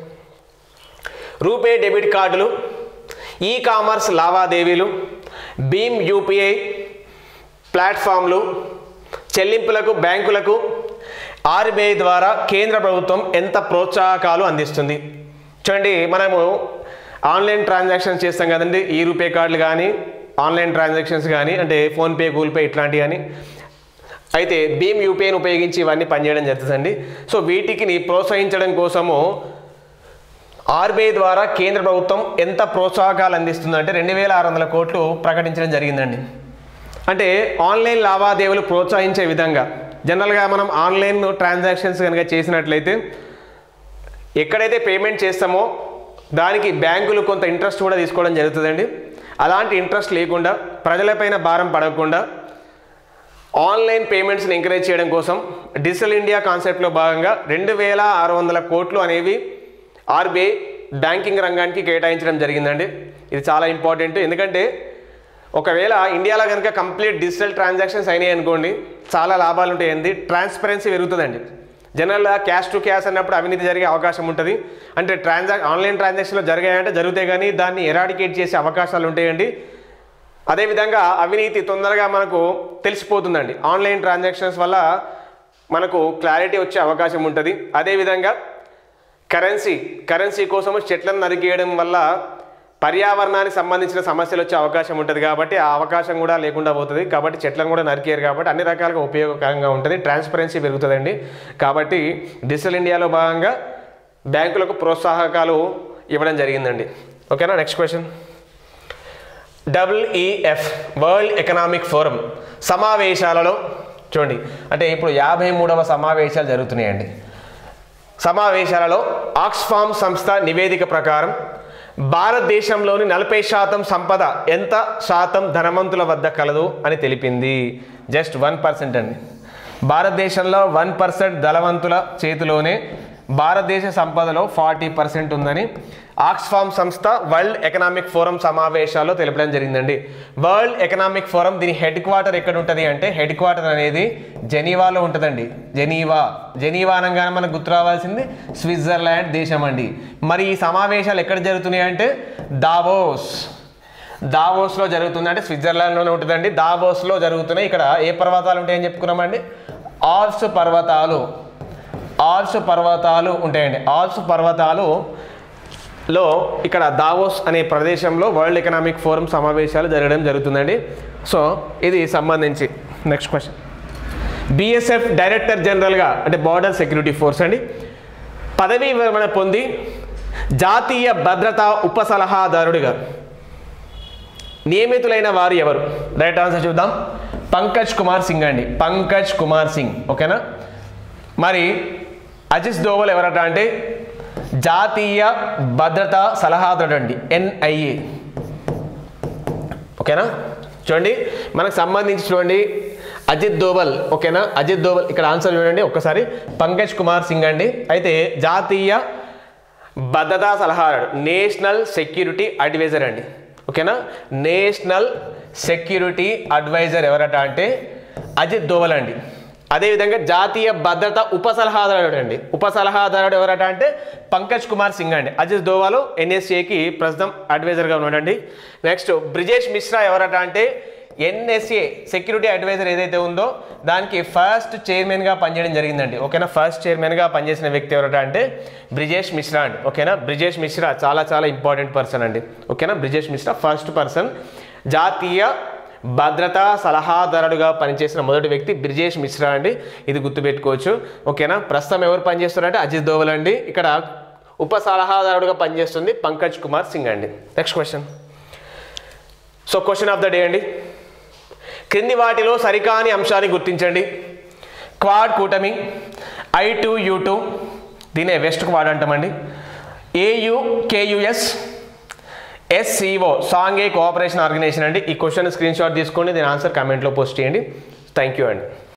రూపే డెబిట్ కార్డులు ఈ కామర్స్ లావాదేవీలు భీమ్ యూపీఐ ప్లాట్ఫామ్లు చెల్లింపులకు బ్యాంకులకు ఆర్బీఐ ద్వారా కేంద్ర ప్రభుత్వం ఎంత ప్రోత్సాహకాలు అందిస్తుంది చూడండి మనము ఆన్లైన్ ట్రాన్సాక్షన్స్ చేస్తాం కదండి ఈ రూపే కార్డులు కానీ ఆన్లైన్ ట్రాన్సాక్షన్స్ కానీ అంటే ఫోన్పే గూగుల్ పే ఇట్లాంటివి కానీ అయితే భీమ్ యూపీఐని ఉపయోగించి ఇవన్నీ పనిచేయడం జరుగుతుందండి సో వీటికి ప్రోత్సహించడం కోసము ఆర్బీఐ ద్వారా కేంద్ర ప్రభుత్వం ఎంత ప్రోత్సాహకాలు అందిస్తుందంటే రెండు వేల ఆరు వందల కోట్లు ప్రకటించడం జరిగిందండి అంటే ఆన్లైన్ లావాదేవీలు ప్రోత్సహించే విధంగా జనరల్గా మనం ఆన్లైన్ ట్రాన్సాక్షన్స్ కనుక చేసినట్లయితే ఎక్కడైతే పేమెంట్ చేస్తామో దానికి బ్యాంకులు కొంత ఇంట్రెస్ట్ కూడా తీసుకోవడం జరుగుతుందండి అలాంటి ఇంట్రెస్ట్ లేకుండా ప్రజలపైన భారం పడకుండా ఆన్లైన్ పేమెంట్స్ని ఎంకరేజ్ చేయడం కోసం డిజిటల్ ఇండియా కాన్సెప్ట్లో భాగంగా రెండు వేల ఆరు వందల కోట్లు అనేవి ఆర్బీఐ బ్యాంకింగ్ రంగానికి కేటాయించడం జరిగిందండి ఇది చాలా ఇంపార్టెంట్ ఎందుకంటే ఒకవేళ ఇండియాలో కనుక కంప్లీట్ డిజిటల్ ట్రాన్సాక్షన్స్ అయినాయి అనుకోండి చాలా లాభాలు ఉంటాయండి ట్రాన్స్పరెన్సీ పెరుగుతుందండి జనరల్గా క్యాష్ టు క్యాష్ అన్నప్పుడు అవినీతి జరిగే అవకాశం ఉంటుంది అంటే ట్రాన్సాక్ ఆన్లైన్ ట్రాన్సాక్షన్లో జరిగాయంటే జరుగుతాయి కానీ దాన్ని ఎరాడికేట్ చేసే అవకాశాలు ఉంటాయండి అదేవిధంగా అవినీతి తొందరగా మనకు తెలిసిపోతుందండి ఆన్లైన్ ట్రాన్సాక్షన్స్ వల్ల మనకు క్లారిటీ వచ్చే అవకాశం ఉంటుంది అదేవిధంగా కరెన్సీ కరెన్సీ కోసము చెట్లను నరికేయడం వల్ల పర్యావరణానికి సంబంధించిన సమస్యలు వచ్చే అవకాశం ఉంటుంది కాబట్టి ఆ అవకాశం కూడా లేకుండా పోతుంది కాబట్టి చెట్లను కూడా నరికేయరు కాబట్టి అన్ని రకాలుగా ఉపయోగకరంగా ఉంటుంది ట్రాన్స్పరెన్సీ పెరుగుతుందండి కాబట్టి డిజిటల్ ఇండియాలో భాగంగా బ్యాంకులకు ప్రోత్సాహకాలు ఇవ్వడం జరిగిందండి ఓకేనా next question WEF world economic forum సమావేశాలలో చూడండి అంటే ఇప్పుడు యాభై మూడవ సమావేశాలు జరుగుతున్నాయండి సమావేశాలలో ఆక్స్ఫామ్ సంస్థ నివేదిక ప్రకారం భారతదేశంలోని నలభై శాతం సంపద ఎంత శాతం ధనవంతుల వద్ద కలదు అని తెలిపింది జస్ట్ వన్ పర్సెంట్ అండి భారతదేశంలో వన్ పర్సెంట్ ధనవంతుల చేతిలోనే భారతదేశ సంపదలో ఫార్టీ పర్సెంట్ ఉందని ఆక్స్ఫామ్ సంస్థ వరల్డ్ ఎకనామిక్ ఫోరం సమావేశాల్లో తెలపడం జరిగిందండి వరల్డ్ ఎకనామిక్ ఫోరం దీని హెడ్ క్వార్టర్ ఎక్కడ ఉంటుంది అంటే హెడ్ క్వార్టర్ అనేది జెనీవాలో ఉంటుందండి జెనీవా జెనీవా అనగానే మనకు గుర్తు రావాల్సింది స్విట్జర్లాండ్ దేశం అండి మరి ఈ సమావేశాలు ఎక్కడ జరుగుతున్నాయి అంటే దావోస్ దావోస్లో జరుగుతుంది అంటే స్విట్జర్లాండ్లోనే ఉంటుందండి దావోస్లో జరుగుతున్నాయి ఇక్కడ ఏ పర్వతాలు ఉంటాయని చెప్పుకున్నామండి ఆల్స్ పర్వతాలు ఆల్స్ పర్వతాలు ఉంటాయండి ఆల్స్ పర్వతాలు లో ఇక్కడ దావోస్ అనే ప్రదేశంలో వరల్డ్ ఎకనామిక్ ఫోరం సమావేశాలు జరగడం జరుగుతుందండి సో ఇది సంబంధించి నెక్స్ట్ క్వశ్చన్ బిఎస్ఎఫ్ డైరెక్టర్ జనరల్గా అంటే బార్డర్ సెక్యూరిటీ ఫోర్స్ అండి పదవీ విరమణ పొంది జాతీయ భద్రతా ఉప సలహాదారుడిగా నియమితులైన వారు ఎవరు రైట్ ఆన్సర్ చూద్దాం పంకజ్ కుమార్ సింగ్ అండి పంకజ్ కుమార్ సింగ్ ఓకేనా మరి అజిత్ దోవల్ ఎవరట అంటే జాతీయ భద్రతా సలహాదారుడు అండి ఎన్ఐఏ ఓకేనా చూడండి మనకు సంబంధించి చూడండి అజిత్ దోవల్ ఓకేనా అజిత్ దోవల్ ఇక్కడ ఆన్సర్ చూడండి ఒక్కసారి పంకజ్ కుమార్ సింగ్ అండి అయితే జాతీయ భద్రతా సలహాదారు నేషనల్ సెక్యూరిటీ అడ్వైజర్ అండి ఓకేనా నేషనల్ సెక్యూరిటీ అడ్వైజర్ ఎవరట అంటే అజిత్ దోవల్ అండి అదేవిధంగా జాతీయ భద్రత ఉప సలహాదారుడు అండి ఉప సలహాదారుడు ఎవరట అంటే పంకజ్ కుమార్ సింగ్ అండి అజిత్ దోవాలు ఎన్ఎస్ఏకి ప్రస్తుతం అడ్వైజర్గా ఉన్నాడండి నెక్స్ట్ బ్రిజేష్ మిశ్రా ఎవరట అంటే ఎన్ఎస్ఏ సెక్యూరిటీ అడ్వైజర్ ఏదైతే ఉందో దానికి ఫస్ట్ చైర్మన్గా పనిచేయడం జరిగిందండి ఓకేనా ఫస్ట్ చైర్మన్గా పనిచేసిన వ్యక్తి ఎవరట అంటే బ్రిజేష్ మిశ్రా అండి ఓకేనా బ్రిజేష్ మిశ్రా చాలా చాలా ఇంపార్టెంట్ పర్సన్ అండి ఓకేనా బ్రిజేష్ మిశ్రా ఫస్ట్ పర్సన్ జాతీయ భద్రతా సలహాదారుడుగా పనిచేసిన మొదటి వ్యక్తి బ్రిజేష్ మిశ్రా అండి ఇది గుర్తుపెట్టుకోవచ్చు ఓకేనా ప్రస్తుతం ఎవరు పనిచేస్తున్నారంటే అజిత్ దోవల్ అండి ఇక్కడ ఉప సలహాదారుడుగా పనిచేస్తుంది పంకజ్ కుమార్ సింగ్ అండి next question so question of the day అండి క్రింది వాటిలో సరికాని అంశాన్ని గుర్తించండి క్వాడ్ కూటమి ఐ టూ యూ టూ దీనే వెస్ట్ క్వాడ్ అంటామండి AUKUS SCO Shanghai cooperation organisation అండి ఈ క్వశ్చన్ స్క్రీన్ షాట్ తీసుకోండి దీని ఆన్సర్ కామెంట్లో పోస్ట్ చేయండి థ్యాంక్ యూ అండి